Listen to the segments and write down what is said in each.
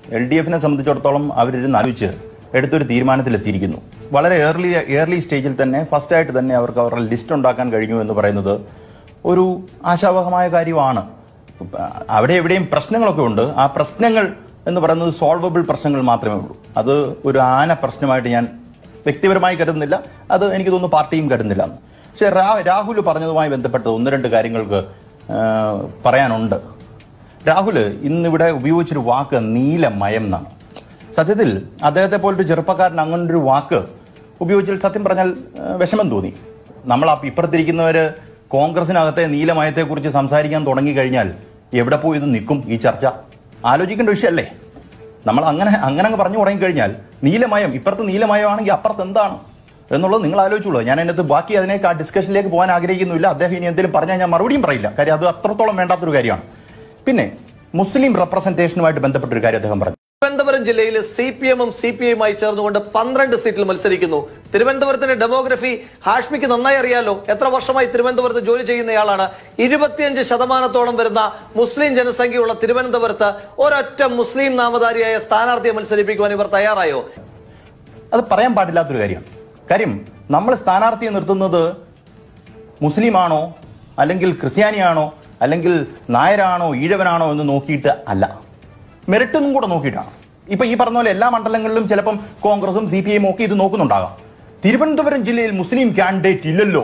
L D എഫിനെ സംബന്ധിച്ചിടത്തോളം അവരിരുന്ന് ആലോചിച്ച് എടുത്തൊരു തീരുമാനത്തിലെത്തിയിരിക്കുന്നു വളരെ ഏർലി ഏർലി സ്റ്റേജിൽ തന്നെ ഫസ്റ്റായിട്ട് തന്നെ അവർക്ക് അവരുടെ ലിസ്റ്റ് ഉണ്ടാക്കാൻ കഴിഞ്ഞു എന്ന് പറയുന്നത് ഒരു ആശാവഹമായ കാര്യമാണ് അവിടെ എവിടെയും പ്രശ്നങ്ങളൊക്കെ ഉണ്ട് ആ പ്രശ്നങ്ങൾ എന്ന് പറയുന്നത് സോൾവബിൾ പ്രശ്നങ്ങൾ മാത്രമേ ഉള്ളൂ അത് ഒരു ആന പ്രശ്നമായിട്ട് ഞാൻ വ്യക്തിപരമായി കരുതുന്നില്ല അത് എനിക്ക് തോന്നുന്നു പാർട്ടിയും കരുതുന്നില്ല എന്ന്. പക്ഷേ രാ രാഹുൽ പറഞ്ഞതുമായി ബന്ധപ്പെട്ട് ഒന്ന് രണ്ട് കാര്യങ്ങൾക്ക് ആ, പറയാനുണ്ട് രാഹുൽ ഇന്നിവിടെ ഉപയോഗിച്ചൊരു വാക്ക് നീലമയം എന്നാണ് സത്യത്തിൽ അദ്ദേഹത്തെ പോലൊരു ചെറുപ്പക്കാരൻ അങ്ങനൊരു വാക്ക് ഉപയോഗിച്ചാൽ സത്യം പറഞ്ഞാൽ ആ, വിഷമം തോന്നി നമ്മൾ ആ ഇപ്പുറത്തിരിക്കുന്നവർ കോൺഗ്രസിനകത്തെ നീലമയത്തെക്കുറിച്ച് സംസാരിക്കാൻ തുടങ്ങിക്കഴിഞ്ഞാൽ എവിടെ പോയി ഇത് നിൽക്കും ഈ ചർച്ച ആലോചിക്കേണ്ട വിഷയമല്ലേ നമ്മൾ അങ്ങനെ അങ്ങനെ അങ്ങ് പറഞ്ഞു തുടങ്ങിക്കഴിഞ്ഞാൽ നീലമയം ഇപ്പുറത്ത് നീലമയമാണെങ്കിൽ അപ്പുറത്ത് എന്താണ് എന്നുള്ളത് നിങ്ങൾ ആലോചിച്ചുള്ളൂ ഞാൻ അതിനകത്ത് ബാക്കി അതിനേക്ക് ആ ഡിസ്കഷനിലേക്ക് പോകാൻ ആഗ്രഹിക്കുന്നില്ല അദ്ദേഹം ഇനി എന്തെങ്കിലും പറഞ്ഞാൽ ഞാൻ മറുപടിയും പറയില്ല കാര്യം അത് അത്രത്തോളം വേണ്ടാത്തൊരു കാര്യമാണ് പിന്നെ മുസ്ലിം റെപ്രസെന്റേഷനുമായിട്ട് ബന്ധപ്പെട്ടൊരു കാര്യം അദ്ദേഹം പറഞ്ഞു തിരുവനന്തപുരം ജില്ലയിൽ സി പി എമ്മും സി പി ഐയുമായി ചേർന്നുകൊണ്ട് പന്ത്രണ്ട് സീറ്റിൽ മത്സരിക്കുന്നു തിരുവനന്തപുരത്തിന്റെ ഡെമോഗ്രഫി ഹാഷ്മിക്ക് നന്നായി അറിയാലോ എത്ര വർഷമായി തിരുവനന്തപുരത്ത് ജോലി ചെയ്യുന്നയാളാണ് ഇരുപത്തിയഞ്ച് ശതമാനത്തോളം വരുന്ന മുസ്ലിം ജനസംഖ്യയുള്ള തിരുവനന്തപുരത്ത് ഒരൊറ്റ മുസ്ലിം നാമധാരിയായ സ്ഥാനാർത്ഥിയെ മത്സരിപ്പിക്കുവാൻ ഇവർ തയ്യാറായോ അത് പറയാൻ പാടില്ലാത്തൊരു കാര്യമാണ് കാര്യം നമ്മൾ സ്ഥാനാർത്ഥിയെ നിർത്തുന്നത് മുസ്ലിമാണോ അല്ലെങ്കിൽ ക്രിസ്ത്യാനിയാണോ അല്ലെങ്കിൽ നായരാണോ ഈഴവനാണോ എന്ന് നോക്കിയിട്ട് അല്ല മെറിറ്റൊന്നും കൂടെ നോക്കിയിട്ടാണ് ഇപ്പൊ ഈ പറഞ്ഞ പോലെ എല്ലാ മണ്ഡലങ്ങളിലും ചിലപ്പം കോൺഗ്രസും സി പി ഐയും ഒക്കെ ഇത് നോക്കുന്നുണ്ടാകാം തിരുവനന്തപുരം ജില്ലയിൽ മുസ്ലിം കാൻഡിഡേറ്റ് ഇല്ലല്ലോ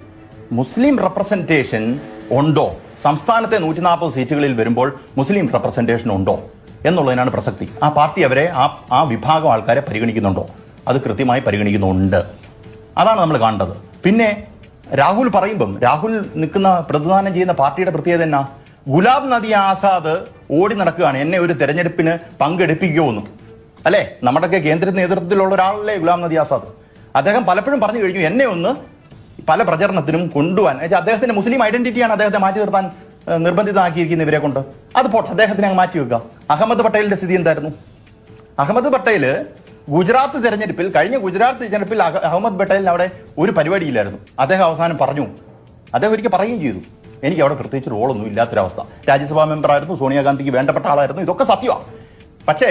മുസ്ലിം റെപ്രസെന്റേഷൻ ഉണ്ടോ സംസ്ഥാനത്തെ നൂറ്റി നാൽപ്പത് സീറ്റുകളിൽ വരുമ്പോൾ മുസ്ലിം റെപ്രസെന്റേഷൻ ഉണ്ടോ എന്നുള്ളതിനാണ് പ്രസക്തി ആ പാർട്ടി അവരെ ആ ആ വിഭാഗം ആൾക്കാരെ പരിഗണിക്കുന്നുണ്ടോ അത് കൃത്യമായി പരിഗണിക്കുന്നുണ്ട് അതാണ് നമ്മൾ കാണേണ്ടത് പിന്നെ രാഹുൽ പറയുമ്പം രാഹുൽ നിൽക്കുന്ന പ്രതിദാനം ചെയ്യുന്ന പാർട്ടിയുടെ പ്രത്യേകത എന്നാ ഗുലാബ് നദി ആസാദ് ഓടി നടക്കുകയാണ് എന്നെ ഒരു തെരഞ്ഞെടുപ്പിന് പങ്കെടുപ്പിക്കുമെന്ന് അല്ലേ നമ്മുടെയൊക്കെ കേന്ദ്ര നേതൃത്വത്തിലുള്ള ഒരാളല്ലേ ഗുലാം നദി ആസാദ് അദ്ദേഹം പലപ്പോഴും പറഞ്ഞു കഴിഞ്ഞു എന്നെ ഒന്ന് പല പ്രചരണത്തിനും കൊണ്ടുപോകാൻ എന്നുവെച്ചാൽ അദ്ദേഹത്തിന്റെ മുസ്ലിം ഐഡന്റിറ്റിയാണ് അദ്ദേഹത്തെ മാറ്റി നിർത്താൻ ഏഹ്, നിർബന്ധിതമാക്കിയിരിക്കുന്ന ഇവരെ കൊണ്ട് അത് പോട്ടെ അദ്ദേഹത്തിനെ അങ്ങ് മാറ്റി വെക്കുക അഹമ്മദ് പട്ടേലിന്റെ സ്ഥിതി എന്തായിരുന്നു അഹമ്മദ് പട്ടേല് ഗുജറാത്ത് തെരഞ്ഞെടുപ്പിൽ കഴിഞ്ഞ ഗുജറാത്ത് തെരഞ്ഞെടുപ്പിൽ അഹ- അഹമ്മദ് പട്ടേലിന് അവിടെ ഒരു പരിപാടിയില്ലായിരുന്നു അദ്ദേഹം അവസാനം പറഞ്ഞു അദ്ദേഹം ഒരിക്കൽ പറയുകയും ചെയ്തു എനിക്ക് അവിടെ പ്രത്യേകിച്ച് റോളൊന്നും ഇല്ലാത്തൊരവസ്ഥ രാജ്യസഭാ മെമ്പറായിരുന്നു സോണിയാഗാന്ധിക്ക് വേണ്ടപ്പെട്ട ആളായിരുന്നു ഇതൊക്കെ സത്യമാണ് പക്ഷേ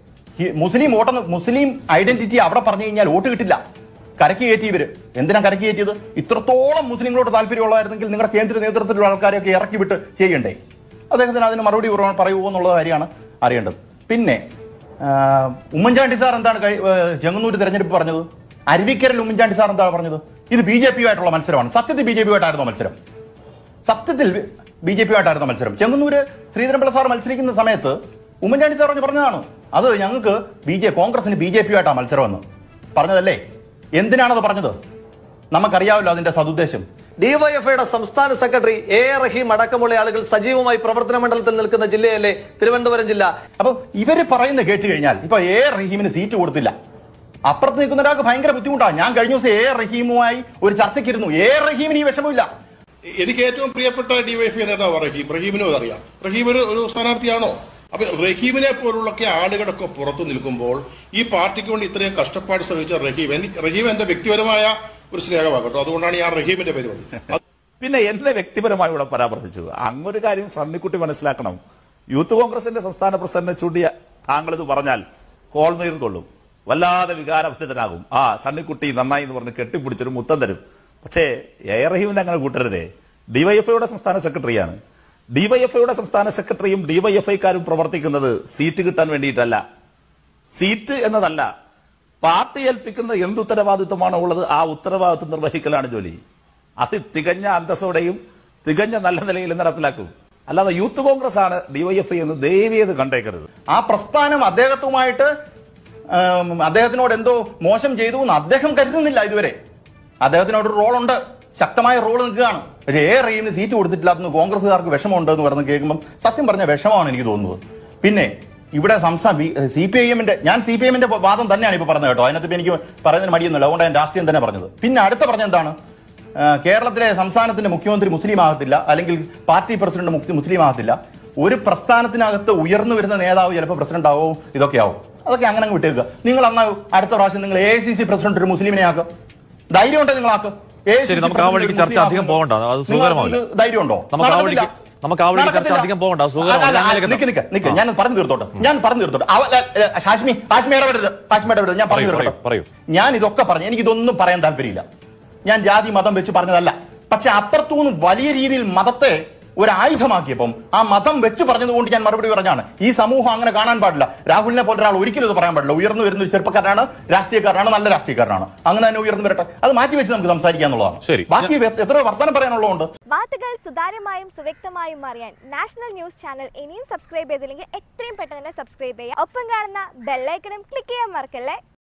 ഈ മുസ്ലിം വോട്ടെന്ന് മുസ്ലിം ഐഡന്റിറ്റി അവിടെ പറഞ്ഞു കഴിഞ്ഞാൽ വോട്ട് കിട്ടില്ല കരക്ക് കയറ്റി ഇവര് എന്തിനാ കരക്ക് കയറ്റിയത് ഇത്രത്തോളം മുസ്ലിങ്ങളോട് താല്പര്യമുള്ളതായിരുന്നെങ്കിൽ നിങ്ങളുടെ കേന്ദ്ര നേതൃത്വത്തിലുള്ള ആൾക്കാരെയൊക്കെ ഇറക്കി വിട്ട് ചെയ്യണ്ടേ അദ്ദേഹത്തിന് അതിന് മറുപടി പറ- പറയുമോ എന്നുള്ള കാര്യമാണ് അറിയേണ്ടത് പിന്നെ ആ, ഉമ്മൻചാണ്ടി സാർ എന്താണ് കഴി- ഏ, ചെങ്ങന്നൂർ തെരഞ്ഞെടുപ്പ് പറഞ്ഞത് അരുവിക്കരൽ ഉമ്മൻചാണ്ടി സാർ എന്താണ് പറഞ്ഞത് ഇത് ബി ജെ പിയുമായിട്ടുള്ള മത്സരമാണ് സത്യത്തിൽ ബി ജെ പിയുമായിട്ടായിരുന്നു മത്സരം സത്യത്തിൽ ബി ജെ പിയുമായിട്ടായിരുന്നു മത്സരം ചെങ്ങന്നൂര് ശ്രീധരൻപിള്ള സാർ മത്സരിക്കുന്ന സമയത്ത് ഉമ്മൻചാണ്ടി സാർ പറഞ്ഞതാണ് അത് ഞങ്ങൾക്ക് ബി ജെ കോൺഗ്രസിന് ബി ജെ പിയുമായിട്ടാണ് മത്സരമെന്ന് പറഞ്ഞതല്ലേ എന്തിനാണത് പറഞ്ഞത് നമുക്കറിയാമല്ലോ അതിന്റെ സതുദ്ദേശം ഡിവൈഎഫ്ഐയുടെ സംസ്ഥാന സെക്രട്ടറി എ എ റഹീം അടക്കമുള്ള ആളുകൾ സജീവമായി പ്രവർത്തന മണ്ഡലത്തിൽ നിൽക്കുന്ന ജില്ലയല്ലേ തിരുവനന്തപുരം ജില്ല അപ്പൊ ഇവര് പറയുന്നത് കേട്ട് കഴിഞ്ഞാൽ ഇപ്പൊ എ റഹീമിന് സീറ്റ് കൊടുത്തില്ല അപ്പുറത്ത് നിൽക്കുന്ന ഒരാൾക്ക് ഭയങ്കര ബുദ്ധിമുട്ടാണ് ഞാൻ കഴിഞ്ഞ ദിവസം എ റഹീമുമായി ഒരു ചർച്ചയ്ക്കിരുന്നു എ റഹീമിന് ഈ വിഷമമില്ല എനിക്ക് ഏറ്റവും പ്രിയപ്പെട്ട ഡിവൈഎഫ്ഐ നേതാവ് റഹീം റഹീമിനും അതറിയാം റഹീം ഒരു ഒരു സ്ഥാനാർത്ഥിയാണോ അപ്പൊ റഹീമിനെ പോലുള്ളൊക്കെ ആളുകളൊക്കെ പുറത്തു നിൽക്കുമ്പോൾ ഈ പാർട്ടിക്ക് വേണ്ടി ഇത്രയും കഷ്ടപ്പാട് ശ്രമിച്ച റഹീം എനിക്ക് റഹീം എന്റെ വ്യക്തിപരമായ ഒരു സ്നേഹമാണ് കേട്ടോ അതുകൊണ്ടാണ് ഞാൻ റഹീമിന്റെ പേര് പറഞ്ഞത് അത് പിന്നെ എന്നെ വ്യക്തിപരമായി ഇവിടെ പരാമർശിച്ചു അങ്ങൊരു കാര്യം സണ്ണിക്കുട്ടി മനസ്സിലാക്കണം യൂത്ത് കോൺഗ്രസിന്റെ സംസ്ഥാന പ്രസിഡന്റിനെ ചൂണ്ടിയ താങ്കൾ ഇത് പറഞ്ഞാൽ കോൾനീർ കൊള്ളും വല്ലാതെ വികാരഭരിതനാകും ആ സണ്ണിക്കുട്ടി നന്നായി എന്ന് പറഞ്ഞ് കെട്ടിപ്പിടിച്ചൊരു മുത്തം തരും പക്ഷേ എ റഹീമിനെ അങ്ങനെ കൂട്ടരുതേ ഡിവൈഎഫ്ഐയുടെ സംസ്ഥാന സെക്രട്ടറിയാണ് ഡിവൈഎഫ്ഐയുടെ സംസ്ഥാന സെക്രട്ടറിയും ഡിവൈഎഫ്ഐക്കാരും പ്രവർത്തിക്കുന്നത് സീറ്റ് കിട്ടാൻ വേണ്ടിയിട്ടല്ല സീറ്റ് എന്നതല്ല പാർട്ടി ഏൽപ്പിക്കുന്ന എന്ത് ഉത്തരവാദിത്വമാണോ ഉള്ളത് ആ ഉത്തരവാദിത്വം നിർവഹിക്കലാണ് ജോലി അത് തികഞ്ഞ അന്തസ്സോടെയും തികഞ്ഞ നല്ല നിലയിൽ നടപ്പിലാക്കും അല്ലാതെ യൂത്ത് കോൺഗ്രസ് ആണ് ഡിവൈഎഫ്ഐ എന്ന് ദയവേത് കണ്ടേക്കരുത് ആ പ്രസ്ഥാനം അദ്ദേഹത്തുമായിട്ട് ഉം, അദ്ദേഹത്തിനോട് എന്തോ മോശം ചെയ്തു എന്ന് അദ്ദേഹം കരുതുന്നില്ല ഇതുവരെ അദ്ദേഹത്തിനോട് ഒരു റോളുണ്ട് ശക്തമായ റോൾ നിൽക്കുകയാണ് പക്ഷേ എ റഹീമിന് സീറ്റ് കൊടുത്തിട്ടില്ലാത്തത് കോൺഗ്രസ്സുകാർക്ക് വിഷമമുണ്ട് എന്ന് പറഞ്ഞ് കേൾക്കുമ്പോൾ സത്യം പറഞ്ഞ വിഷമമാണ് എനിക്ക് തോന്നുന്നത് പിന്നെ ഇവിടെ സംസ്ഥാന സി പി ഐ എമ്മിന്റെ ഞാൻ സി പി എമ്മിന്റെ വാദം തന്നെയാണ് ഇപ്പൊ പറഞ്ഞത് കേട്ടോ അതിനകത്ത് ഇപ്പൊ എനിക്ക് പറയുന്നതിന് മടിയൊന്നുമില്ല അതുകൊണ്ട് ഞാൻ രാഷ്ട്രീയം തന്നെ പറഞ്ഞത് പിന്നെ അടുത്ത പറഞ്ഞ എന്താണ് ആ, കേരളത്തിലെ സംസ്ഥാനത്തിന്റെ മുഖ്യമന്ത്രി മുസ്ലിം ആകത്തില്ല അല്ലെങ്കിൽ പാർട്ടി പ്രസിഡന്റ് മുക്തി- മുസ്ലിം ആകത്തില്ല ഒരു പ്രസ്ഥാനത്തിനകത്ത് ഉയർന്നു വരുന്ന നേതാവ് ചിലപ്പോൾ പ്രസിഡന്റ് ആവും ഇതൊക്കെ ആവും അതൊക്കെ അങ്ങനെ അങ്ങ് വിട്ടേക്കുക നിങ്ങൾ അന്ന് അടുത്ത പ്രാവശ്യം നിങ്ങൾ എ സി സി പ്രസിഡന്റ് ഒരു മുസ്ലിമിനെ ആക്കുക ധൈര്യം ഉണ്ടോ നിങ്ങൾ ആക്കുക AICC ശരി, നമുക്ക് ആ വഴിക്ക് പ്രസിഡന്റ് ഒരു ചർച്ച മുസ്ലിം അധികം ആക്കുക. പോകണ്ട. അത് നിങ്ങൾ- സുഖകരമാവില്ല. നിങ്ങൾക്ക് ധൈര്യം ഉണ്ടോ നമുക്ക് ആ നടക്കത്തില്ല. വഴിക്ക് നമുക്ക് ആ വഴി ചർച്ച നടക്കത്തില്ല. അധികം പോകണ്ട. സുഖം, അല്ല, അല്ല, അതിലേക്ക് നിക്ക് നിക്ക് നിക്ക് ഞാൻ പറഞ്ഞു തീർത്തോട്ടെ ഞാൻ പറഞ്ഞു തീർത്തോട്ടെ അവ- അല്ല, അല്ല, ഹാഷ്മി ഹാഷ്മി ഇടപെടരുത് ഹാഷ്മി ഇടപെടരുത് ഞാൻ പറഞ്ഞു പറയൂ, തീർത്തോട്ടെ പറയൂ, ഞാൻ ഇതൊക്കെ പറഞ്ഞു എനിക്കിതൊന്നും പറയാൻ താല്പര്യമില്ല ഞാൻ ജാതി മതം വെച്ച് പറഞ്ഞതല്ല പക്ഷെ അപ്പുറത്തുനിന്ന് വലിയ രീതിയിൽ മതത്തെ ഒരു ആയുധമാക്കിയപ്പം ആ മതം വെച്ച് പറഞ്ഞതുകൊണ്ട് ഞാൻ മറുപടി പറഞ്ഞാണ് ഈ സമൂഹം അങ്ങനെ കാണാൻ പാടില്ല രാഹുലിനെ പോലെ ഒരാൾ ഒരിക്കലും ഇത് പറയാൻ പാടില്ല ഉയർന്നു വരുന്ന ഒരു ചെറുപ്പക്കാരനാണ് രാഷ്ട്രീയക്കാരനാണ് നല്ല രാഷ്ട്രീയക്കാരനാണ് അങ്ങനെ തന്നെ ഉയർന്നു വരട്ടെ അത് മാറ്റി വെച്ച് നമുക്ക് സംസാരിക്കാന്നുള്ളതാണ് ശരി. ബാക്കി എത്ര വർത്തമാനം പറയാനുള്ളതുകൊണ്ട് വാർത്തകൾ സുതാര്യമായും സുവ്യക്തമായും അറിയാൻ നാഷണൽ ന്യൂസ് ചാനൽ ഇനിയും സബ്സ്ക്രൈബ് ചെയ്തില്ലെങ്കിൽ എത്രയും പെട്ടെന്ന് തന്നെ സബ്സ്ക്രൈബ് ചെയ്യുക ഒപ്പം കാണുന്ന ബെല്ലൈക്കണും ക്ലിക്ക് ചെയ്യാൻ മറക്കല്ലേ